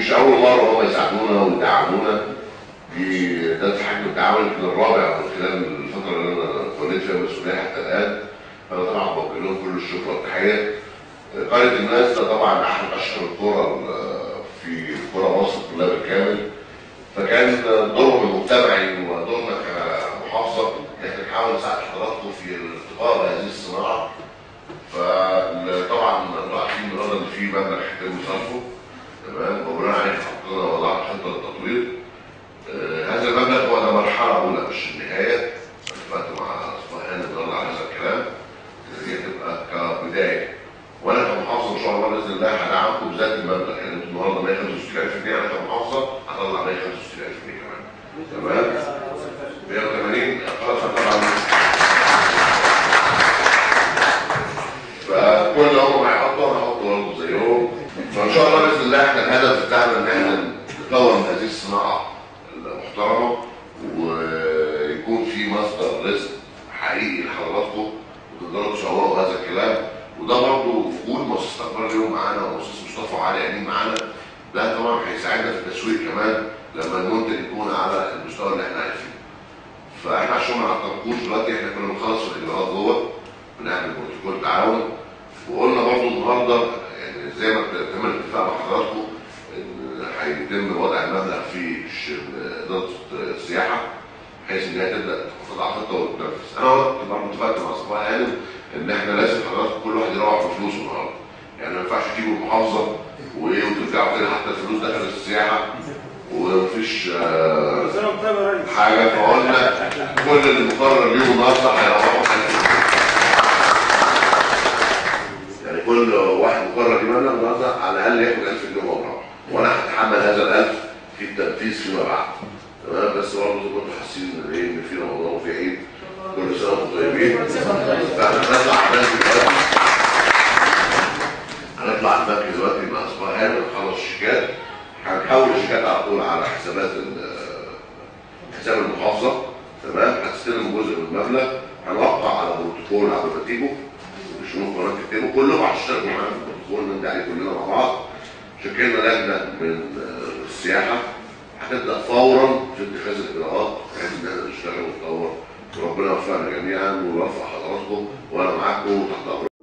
مش اول مره هم يساعدونا ويدعمونا دي ده الحجم التعاون يمكن الرابع من خلال الفتره اللي انا توليت فيها المسؤوليه حتى الان فانا طبعا بوجه لهم كل الشكر والتحيه قريه الناس ده طبعا احد اشهر القرى ال- في قرى مصر كلها بالكامل فكان دورهم المجتمعي ودورنا كمحافظه ان احنا نحاول نساعد حضراتكم في الارتقاء بهذه الصناعه فطبعا انتوا عارفين النهارده ان في مبلغ يتم صرفه تمام وبناء عليه حطينا وضعنا خطه للتطوير آه، هذا المبلغ هو ده مرحله اولى مش النهايه اتفقت مع اصبحان النهارده على هذا الكلام ان هي تبقى كبدايه وانا كمحافظه ان شاء الله باذن الله هدعمكم بذات المبلغ يعني انتوا النهارده 165000 جنيه انا كمحافظه هطلع 165000 جنيه كمان تمام 180 خلاص طبعا فكل هم ما يحطوا انا احط برضه زيهم فان شاء الله باذن الله احنا الهدف بتاعنا ان احنا نطور من هذه الصناعه المحترمه ويكون في مصدر رزق حقيقي لحضراتكم وتقدروا تصوروا هذا الكلام وده برضه وجود مؤسسه اكبر اليوم معانا ومؤسسه مصطفى وعلي قاعدين معانا ده طبعا هيساعدنا في التسويق كمان لما المنتج يكون على المستوى اللي احنا عايزينه. فاحنا عشان ما نعطلكوش دلوقتي احنا كنا بنخلص الاجراءات جوه بنعمل بروتوكول تعاون وقلنا برضه النهارده يعني زي ما تم الاتفاق مع حضراتكم ان هيتم وضع المبلغ في ش- اداره السياحه بحيث ان هي تبدا تضع خطه وتنفذ. انا قلت برضه اتفقت مع صباح هانم ان احنا لازم حضراتكم كل واحد يروح بفلوسه النهارده. يعني ما ينفعش تجيبوا المحافظه وايه وترجعوا تاني حتى الفلوس دخلت السياحه ومفيش آه سنة وانت طيب يا ريس حاجه فقلنا كل اللي مقرر ليهم النهارده هيروحوا حاجه يعني كل واحد مقرر يمنى النهارده على الاقل ياخد 1000 جنيه وهو مروح وانا هتحمل هذا ال 1000 في التنفيذ فيما بعد تمام بس برضه زي ما انتم حاسين ان ايه ان في رمضان وفي عيد كل سنه وانتم طيبين فاحنا هنطلع على البنك دلوقتي هنطلع على البنك دلوقتي مع اصبح هانم نخلص الشيكات هنحول الشيكات على طول على حسابات ال- حساب المحافظه تمام هتستلم جزء من المبلغ هنوقع على بروتوكول على ما تيجوا الشروط قناه تكتبوا كلكم هتشتركوا معانا في البروتوكول نمضي عليه كلنا مع بعض شكلنا لجنه من آه، السياحه هتبدا فورا في اتخاذ الاجراءات بحيث ان احنا نشتغل ونطور وربنا يوفقنا جميعا ويوفق حضراتكم وانا معاكم تحت امر